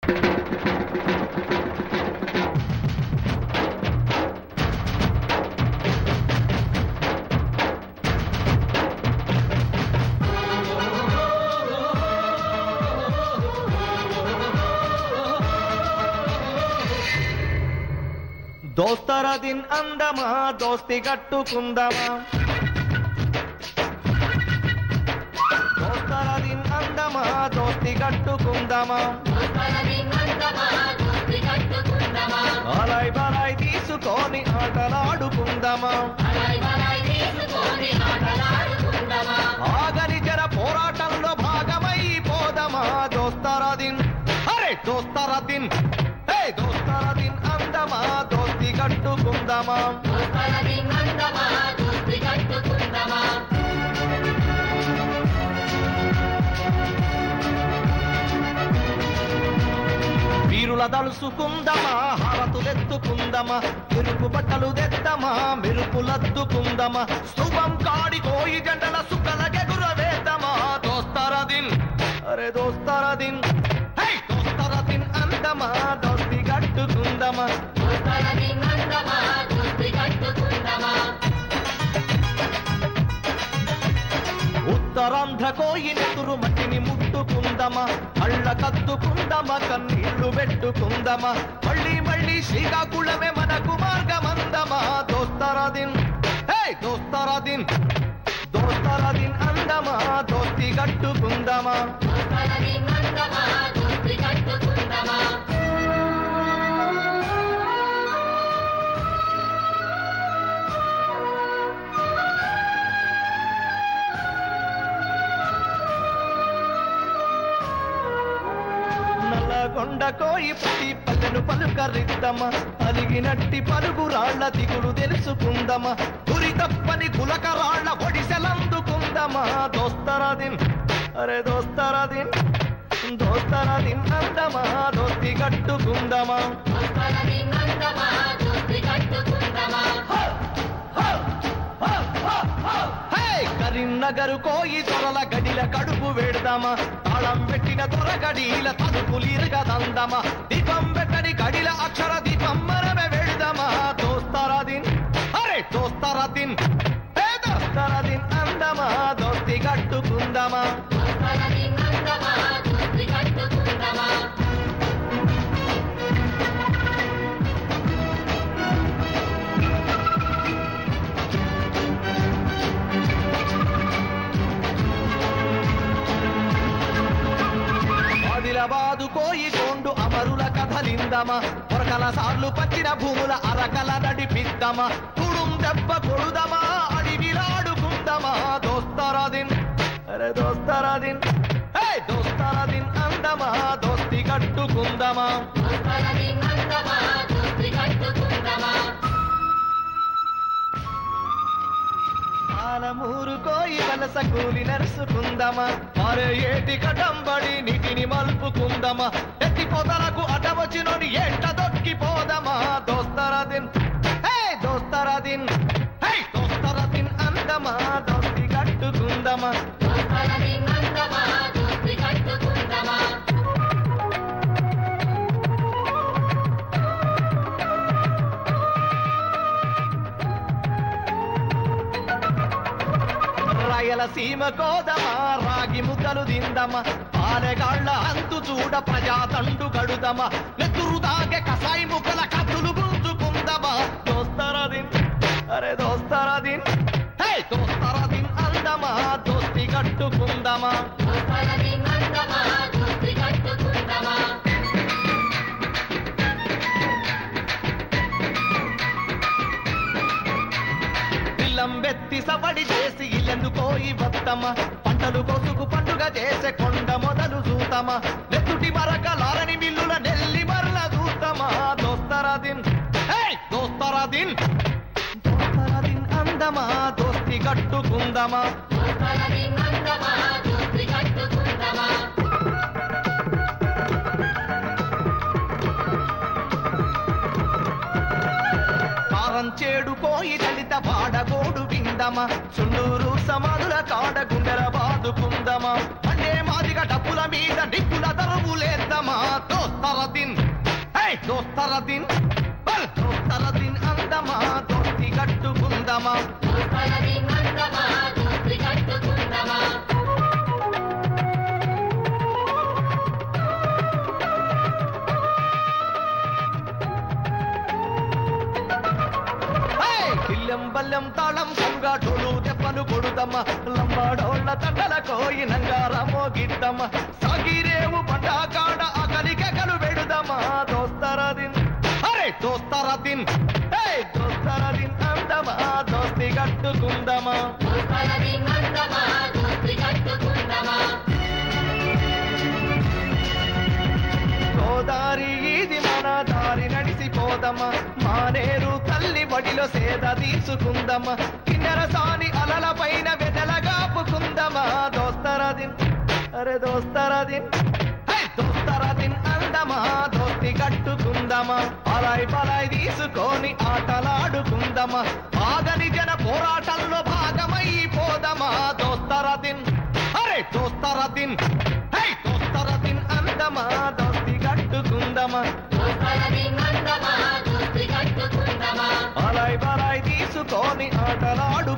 దోస్తర దిన్ అందమా దోస్తి కట్టుకుందమా దోస్తర దిన్ అందమా దోస్తి కట్టుకుందమా అలాయ్ బలాయ్ తీసుకొని ఆటలాడుకుందమా ఆగని జర పోరాటంలో భాగమైపోదమా దోస్తర దిన్ అరే దోస్తర దిన్ హే దోస్తర దిన్ అందమా దోస్తి కట్టుకుందమా వీరుల దలుసుకుందమా హారతులెత్తుకుందమా ఎరుపు బట్టలు తెద్దమా మెరుపులద్దుకుందమా స్థూపం కాడి కోయి జంటల సుక్కల గెగురవేద్దమా దోస్తారా దిన్ అరే దోస్తారా దిన్ హై దోస్తారా దిన్ అందమా దోస్తి కట్టుకుందమా ఉత్తరాంధ్ర కోయి నెతురు మట్టిని ముట్టుకుందమా కళ్ళ కత్తుకుందమా కన్నీళ్లు పెట్టుకుందమా మళ్ళీ మళ్ళీ శ్రీకాకుళమే మనకు మార్గమందమా దోస్తారా దిన్ హే దోస్తారా దిన్ దోస్తారా దిన్ అందమా దోస్తి కట్టుకుందమా నల్లగొండ కోయి ప్రతి పల్లెను పలుకరిద్దమా అలిగినట్టి పలుగు రాళ్ల దిగులు తెలుసుకుందమా గురి తప్పని కులక రాళ్ల ఒడిసెలందుకుందమా దోస్తరాదిన్ అరే దోస్తరాదిన్ దోస్తరాదిన్ అందమా దోస్తి కట్టుకుందమా హే కరీంనగర్ కోయి దొరల గడిల కడుపు వేడదామా తాళం పెట్టిన దొర గడిల తలుపులిరగదందమా దీపం పెట్టని గడిల అక్షర దీపం మనమే వెళ్దామా దోస్తారాదిన్ అరే దోస్తారాదిన్ హే దోస్తారాదిన్ అందమా దోస్తి కట్టుకుందామా ఆదిలాబాదు కోయి కొండు అమరుల కథలిందమా పొరకల సార్లు పచ్చిన భూముల అరకల నడిపిద్దమా కుడుం దెబ్బ కొడుదమా అడివిలాడుకుందమా దోస్తరాదిన్ అరే దోస్తరాదిన్ హే దోస్తరాదిన్ అందమా దోస్తి కట్టుకుందమా ఆలమూరు కోయి వలస కూలి నరుసుకుందమా మరే ఏటి కటంబడి నీటిని మలుపుకుందమా ఎత్తి పొదలకు అటవచ్చినోని ఎట్ట దొక్కిపోదమా దోస్తరాదిన్ హే దోస్తరాదిన్ హే దోస్తరాదిన్ అందమా దోస్తి కట్టుకుందమా రాయలసీమ కోదమా రాగి ముద్దలు దిందమా పాలెగాళ్ళ అంతు చూడ ప్రజాతండు గడుదమా నెత్తురు దాగే కసాయి ముక్కల కత్తులు గుంజుకుందమా దోస్తరాదిన్ అరే దోస్తరాదిన్ హే దోస్తరాదిన్ అందమా దోస్తి కట్టుకుందమా పిల్లంబెత్తి సవడి చేసి ఇల్లెందు పోయి వద్దమా పంటలు కొసుకు పండుగ చేసే కొండ మొదలు చూతమా నెత్తుటి మరకలారని మిల్లుల నెల్లి మరల చూతమా దోస్తరాదిన్ హే దోస్తరాదిన్ దోస్తరాదిన్ అందమా దోస్తి కట్టుకుందమా కారం చేడు కోయి దళిత పాడగోడు విందమా చుండూరు సమాధుల కాడ గుండెల బాదుకుందమా అంటే మాదిగ దండిగా డబ్బుల మీద నిప్పుల దరువులేద్దామా దోస్తర దిన్ హే దోస్తర దిన్ బల్ దోస్తర దిన్ అందమా దోస్తి కట్టుకుందమా హే ఇల్లెం బల్లెం తాళం సంగాటోలు దెబ్బలు కొడుదమ్మ లంబాడోళ్ళ తండల కోయినంగా రమోగిద్దమ్మ సాగిరేవు పంట కాడ అకలికెకలు పెడుదమ్మా దోస్తర దిన్ అరే దోస్తర దిన్ హే దోస్తర దిన్ అందమా దోస్తి కట్టుకుందమా గోదారి ఇది మన దారి నడిసిపోదమ్మా మానేరు తల్లి బడిలో సేద తీసుకుందమ్మా కిన్నెర సాని అలల పైన వెదలగాపుకుందమా దోస్తరదిన్ అరే దోస్తరదిన్ హే దోస్తరదిన్ అందమా దోస్తి కట్టుకుందమా అలాయ్ పలాయ్ తీసుకొని ఆటలాడుకుందమా ఆగని జన పోరాటంలో భాగమైపోదమా దోస్తరదిన్ అరే దోస్తరదిన్ హే దోస్తరదిన్ అందమా దోస్తి కట్టుకుందమా అలాయ్ బలాయ్ తీసుకొని ఆటలాడు